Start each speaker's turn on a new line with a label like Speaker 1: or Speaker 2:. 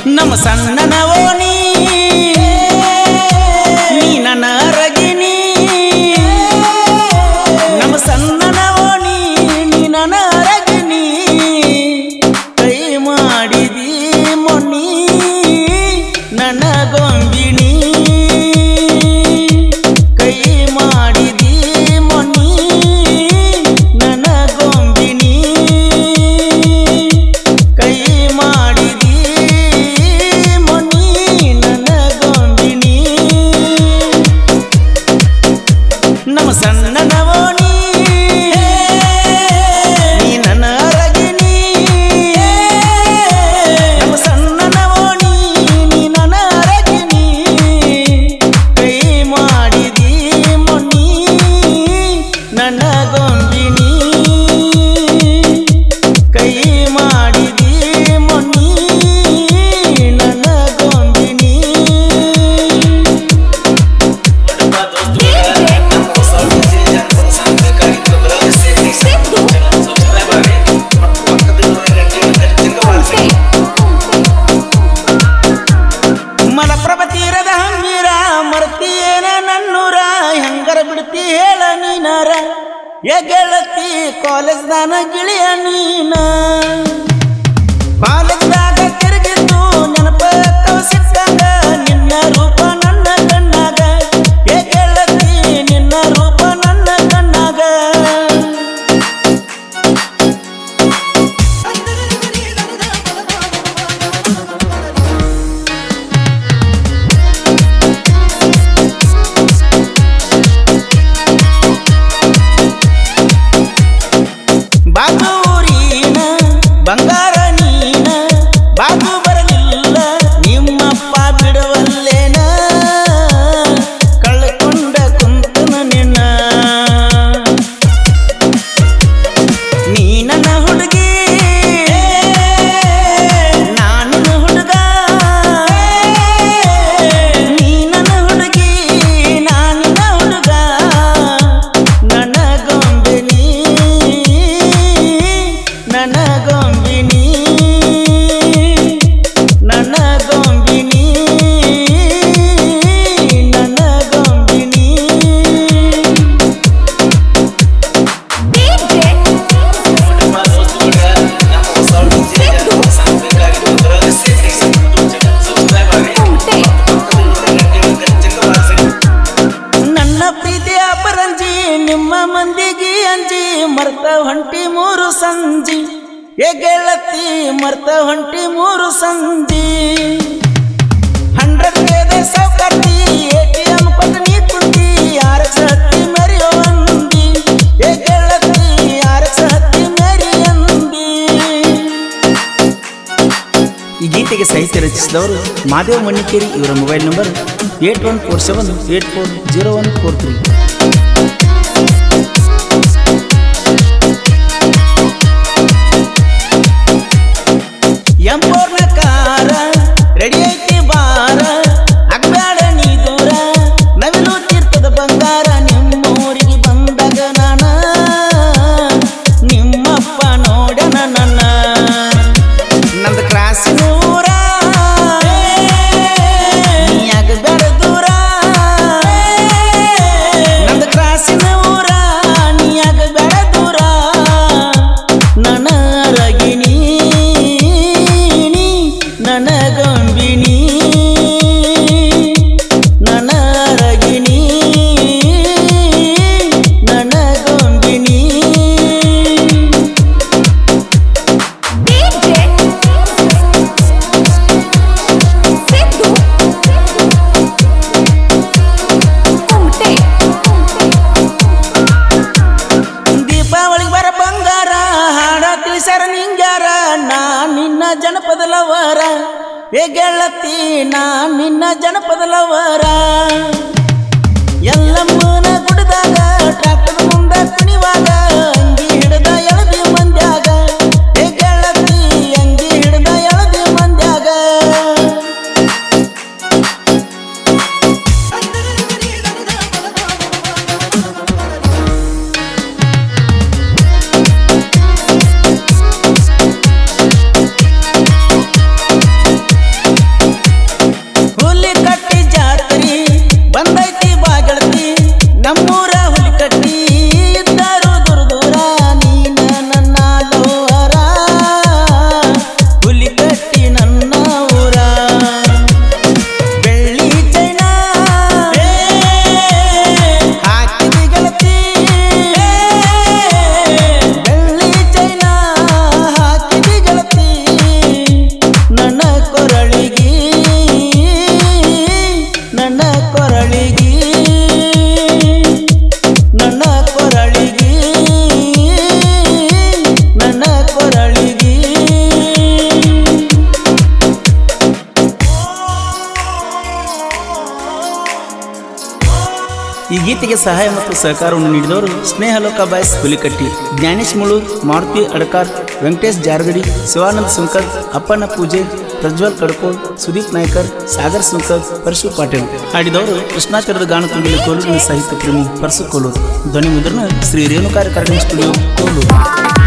Speaker 1: ನಮ್ಮ ಸಣ್ಣನ ಓಣಿ ನೀ ನನ್ನ ರಗಿನಿ ನಮ್ಮ ಸಣ್ಣನ ಓಣಿ ನೀ ನನ್ನ ರಗಿನಿ ಕೈ ಮಾಡಿದಿ ಮೊನ್ನಿ ನನ್ನ ಗೊಂಬಿನಿ ಕೈ ಮಾಡಿದಿ ಮೊನ್ನಿ ನನ್ನ ಗೊಂಬಿನಿ ಕೈ ಮಾಡಿದಿ ಮೊನ್ನಿ ನನ್ನ ಗೊಂಬಿನಿ ನಮ್ಮ ಸಣ್ಣನ ಓಣಿ ನೀ ನನ್ನ ಅರಗಿನಿ ನಮ್ಮ ಸಣ್ಣನ ಓಣಿ ನೀ ನನ್ನ ಅರಗಿನಿ ಕೈ ಮಾಡಿದಿ ಮೊನ್ನಿ ನನ್ನ ಗೊಂಬಿನಿ ಕೈ ಮಾಡಿದಿ ಮೊನ್ನಿ ನನ್ನ ಗೊಂಬಿನಿ ಮಲಪ್ರಭ ತೀರದ ಹಂಬೀರ ಮರ್ತಿಯೇನ ನನ್ನೂರ ಹೆಂಗರ ಬಿಡ್ತಿ ಹೇಳ ನೀನರ ಏ ಗೆಳತಿ ಕಾಲೇಜ್ದಾನ ಗಿಳಿಯ ನೀನ ಕಾಲೇಜ್ದಾಗ ತಿರುಗಿದ್ದು ನೆನಪ ಸಿಕ್ಕಾಗ ನಿನ್ನ ರೂಪ ನನ್ನ ಕಣ್ಣಾಗ ಏ ಗೆಳತಿ ನಿನ್ನ ರೂಪ ನನ್ನ ಕಣ್ಣಾಗ ಬಾಗೂರಿನ ಬಂಗಾರ ನೀನ ಬಾಗು ಬರಲಿಲ್ಲ ನಿಮ್ಮಪ್ಪ ಬಿಡವಲ್ಲೇನ ಕಳ್ಕೊಂಡ ಕುಂತನ ನಿನ್ನ ನೀ ನನ್ನ ಹುಡುಗಿ ನಾನು ಹುಡುಗ ನೀ ನನ್ನ ಹುಡುಗಿ ನಾನಿನ ಹುಡುಗ ನನ್ನ ಗೊಂಬಿನಿ ನನ್ನ ಗೊಂಬಿನಿ ನನ್ನ ಗೊಂಬಿನಿ ನನ್ನ ಗೊಂಬಿನಿ ನನ್ನ ಪ್ರೀತಿಯ ಪರಂಜಿ ನಿಮ್ಮ ಮಂದಿಗೆ ಅಂಜಿ ಮರ್ತ ಹೊಂಟಿ ಮೂರು ಸಂಜಿ ಏ ಗೆಳತಿ ಮರ್ತ ಹೊಂಟಿ ಮೂರು ಸಂಜಿ ಹಂಡ್ರೆಡ್ ಬೇದ ಸೌಕರ್ತಿ ಎ ಟಿ ಎಂ ಕೊಟ್ಟು ಕುಂತಿ ಯಾರ ಹತ್ತಿ ಮೆರಿಯೋ ಅಂದಿ ಏ ಗೆಳತಿ ಯಾರ ಹತ್ತಿ ಮೆರಿ ಅಂದಿ ಈ ಗೀತೆಗೆ ಸಾಹಿತ್ಯ ರಚಿಸಿದವರು ಮಾದೇವ ಮಣ್ಣಿಕೇರಿ ಇವರ mobile number eight one four seven eight four zero one four three ಎಂಪೋರ್ನ ಕಾರ ರೆಡಿ ಐತಿ ಬಾರ ಅಗ್ಬ್ಯಾಡ ನೀ ದೂರ ನವಿಲು ತೀರ್ಥದ ಬಂಗಾರ ನಿಮ್ಮೂರಿಗೆ ಬಂದಾಗ ನಾನ ನಿಮ್ಮಪ್ಪ ನೋಡನ ನನ್ನ ನಂದ ಕ್ರಾಸಿನ ಊರ ನೀ ಆಗಬೇಡ ದೂರ ನಂದ ಕ್ರಾಸಿನ ಊರ ನೀ ಆಗಬೇಡ ದೂರ ನನ್ನ ರಗಿಣಿ ನನ್ನ ಗಂಬಿನಿ ನನ್ನ ರಗಿಣಿ ನನ್ನ ಗಂಬಿನಿ ದೀಪಾವಳಿಗೆ ಬರ ಬಂಗಾರ ಹಾಡ ತಿಳಿಸ್ಯಾರ ನಿಂಗ್ಯಾರ ನಾ ನಿನ್ನ ಜನಪದ ಲವರ ಏ ಗೆಳತಿ ನಾ ನಿನ್ನ ಜನಪದ ಲವರ ಎಲ್ಲಮ್ಮನ ಗುಡ್ದಾಗ ಟ್ರ್ಯಾಕ್ಟರ್ ಮುಂದ ಕುಣಿವಾಗ ಅಂಗಿ ಹಿಡ್ದ ಎಳದಿ ಮಂದ್ಯಾಗ ಏ ಗೆಳತಿ ಅಂಗಿ ಹಿಡ್ದ ಎಳದಿ ಮಂದ್ಯಾಗ ಗೀತೆಗೆ ಸಹಾಯ ಮತ್ತು ಸಹಕಾರವನ್ನು ನೀಡಿದವರು ಸ್ನೇಹಲೋಕ ಬಾಯ್ಸ್ ಹುಲಿಕಟ್ಟಿ ಜ್ಞಾನೇಶ್ ಮುಳೂರ್ ಮಾರುತಿ ಅಡಕಾರ್ ವೆಂಕಟೇಶ್ ಜಾರಗಡಿ ಶಿವಾನಂದ್ ಸುಂಕರ್ ಅಪ್ಪಣ್ಣ ಪೂಜೆ ಪ್ರಜ್ವಲ್ ಕಡ್ಕೋಳ್ ಸುದೀಪ್ ನಾಯ್ಕರ್ ಸಾಗರ್ ಸುಂಕರ್ ಪರಶು ಪಾಟೀಲ್ ಹಾಡಿದವರು ಕೃಷ್ಣಾಚಾರ್ಯದ ಗಾನ ತುಂಬಿದ ಕೋಲೂರಿನ ಸಾಹಿತ್ಯ ಪ್ರೇಮಿ ಪರಸು ಕೋಲೂರು ಧ್ವನಿ ಮುದ್ರಣ ಶ್ರೀ ರೇಣುಕಾರ ಕಾರ್ಯಕ್ರಮ ಸ್ಟುಡಿಯೋ ಕೋಲೂರು